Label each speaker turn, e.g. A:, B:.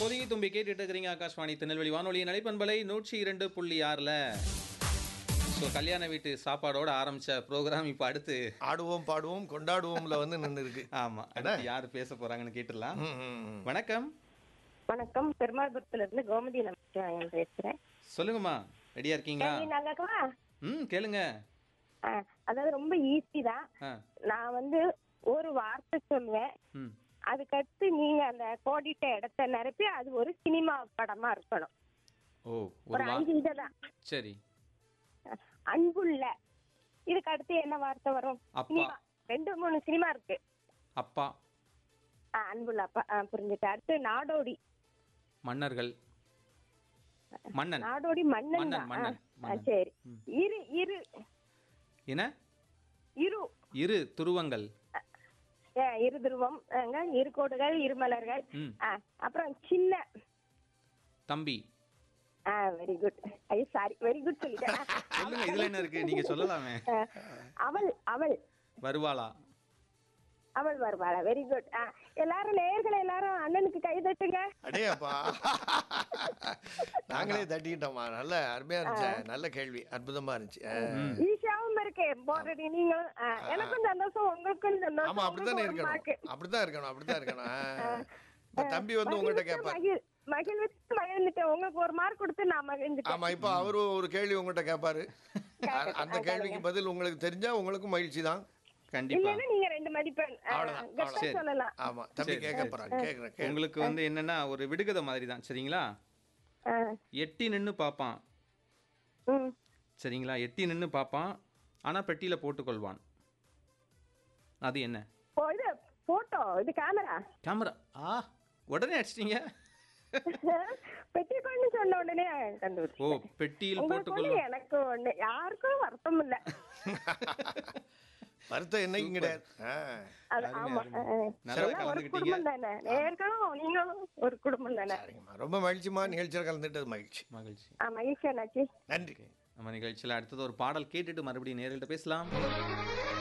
A: பொதுங்கி தும்பி கேட்டுட்டு இருக்கிறீங்க ஆகாஷ்வாணி திருநெல்வேலி வானொலி நடைப்பண்பலை நூற்றி இரண்டு புள்ளி ஆறில் ஸோ கல்யாண வீட்டு சாப்பாடோட ஆரம்பிச்ச ப்ரோக்ராம் இப்போ அடுத்து
B: ஆடுவோம் பாடுவோம் கொண்டாடுவோம்ல வந்து நின்று இருக்கு
A: ஆமா அடுத்து யார் பேச போறாங்கன்னு கேட்டுடலாம்
B: ம், ம், ம்.
A: வணக்கம்
C: வணக்கம் பெருமாள்புரத்துல இருந்து கோமதி நமச்சிவாயன் பேசுறேன்
A: சொல்லுங்கம்மா ரெடியா இருக்கீங்களா
C: கேள்வி நாங்கக்கா
A: ம் கேளுங்க
C: அதாவது ரொம்ப ஈஸி தான்
A: ஆ
C: நான் வந்து ஒரு வார்த்தை சொல்லுவேன்
A: ம்
C: அதுக்கடுத்து நீங்க அந்த கோடிட்ட இடத்த நிரப்பி அது ஒரு சினிமா படமா இருக்கணும்
A: ஓ
C: ஒரு
A: ஒரு வா
C: அஞ்சு இதுதான்
A: சரி
C: அன்புள்ள இதுக்கு அடுத்து என்ன வார்த்தை வரும்
A: அப்பா.
C: சினிமா ரெண்டு மூணு சினிமா இருக்கு
A: அப்பா
C: ஆ, அன்புள்ள அப்பா ஆ, புரிஞ்சுட்டு அடுத்து நாடோடி
A: மன்னர்கள் மன்னன்
C: நாடோடி மன்னன்
A: மன்னன்,
C: தான்.
A: மன்னன்,
C: ஆ,
A: மன்னன்.
C: சரி இரு இரு
A: என்ன
C: இரு
A: இரு துருவங்கள்
C: ஏ, இரு துருவம் அங்க இரு கோடுகள் இரு மலர்கள்
A: ம்
C: ஆ, அப்புறம் சின்ன
A: தம்பி
C: ஆ வெரி குட் ஐயோ சாரி வெரி குட் சொல்லிட்டேன்
A: சொல்லுங்க இதுல என்ன இருக்கு நீங்க சொல்லலாமே
C: ஆ, அவள் அவள்
A: வருவாளா
C: அவள் வருவாளா வெரி குட் எல்லாரும் நேயர்கள் எல்லாரும் அண்ணனுக்கு கை தட்டுங்க
B: அடேயப்பா நாங்களே தட்டிக்கிட்டோமா நல்ல அருமையா இருந்துச்சு நல்ல கேள்வி அற்புதமா இருந்துச்சு ஆ.
C: ஈஷாவும் இருக்கு போடுறது நீங்களும் ஆ, எனக்கும் சந்தோஷம் உங்களுக்கும் சந்தோஷம்
B: ஆமா அப்படித்தானே
C: உங்களுக்கு ஒரு
B: இருக்கணும்
C: mark.
B: அப்படித்தான் இருக்கணும் அப்படித்தான் இருக்கணும் ஆ. இப்ப தம்பி வந்து உங்ககிட்ட
C: மகிழ்வித்து
B: கேட்பார்
C: மகிழ் மகிழ்வித்து மகிழ்ந்துட்டேன் உங்களுக்கு ஒரு மார்க் கொடுத்து நான் மகிழ்ந்துட்டேன்
B: ஆமா இப்ப அவரு ஒரு கேள்வி உங்ககிட்ட கேட்பாரு அ- அந்த கேள்விக்கு பதில் உங்களுக்கு தெரிஞ்சா உங்களுக்கும் மகிழ்ச்சி தான்
A: கண்டிப்பா
C: இல்லைன்னா நீங்க ரெண்டு மதிப்பெண் ஆ,
B: அவ்வளவுதான்,
C: கெத்தா
B: அவ்வளவுதான்.
C: சொல்லலாம்
B: ஆமா தம்பி கேட்க போறாங்க கேக்குறேன் கேளு.
A: உங்களுக்கு வந்து என்னன்னா ஒரு விடுகதை மாதிரி தான் சரிங்களா
C: ஆ,
A: எட்டி நின்னு பார்ப்பான்
C: ம்
A: சரிங்களா எட்டி நின்னு பார்ப்பான் ஆனா பெட்டியில போட்டுக்கொள்வான் அது என்ன
C: ஓ, இது போட்டோ இது கேமரா
A: கேமரா ஆ உடனே அடிச்சிட்டீங்க
C: பெட்டிக்கொண்டு சொன்ன உடனே கண்டுபிடிச்சு
A: ஓ பெட்டியில்
C: உங்களுக்கு ஒண்ணு
A: போட்டுக்கொள்வான்
C: எனக்கு ஒண்ணு யாருக்கும் வருத்தம் இல்ல
B: வருத்தம் என்னைக்கும் கிடையாது ஆ.
C: அது
A: அருமை,
C: ஆமா
A: அருமை.
C: ஆ,
A: நல்லா
C: எல்லாம் ஒரு
A: கலந்துக்கிட்டீங்க.
C: குடும்பம் தானே நேர்களும் நீங்களும் ஒரு குடும்பம் தானே
B: சரிங்கம்மா ரொம்ப மகிழ்ச்சிமா நிகழ்ச்சியில் கலந்துட்டது மகிழ்ச்சி
A: மகிழ்ச்சி
C: ஆ, மகிழ்ச்சி அண்ணாச்சி
B: நன்றி
A: நம்ம நிகழ்ச்சியில் அடுத்தது ஒரு பாடல் கேட்டுட்டு மறுபடியும் நேரில் பேசலாம்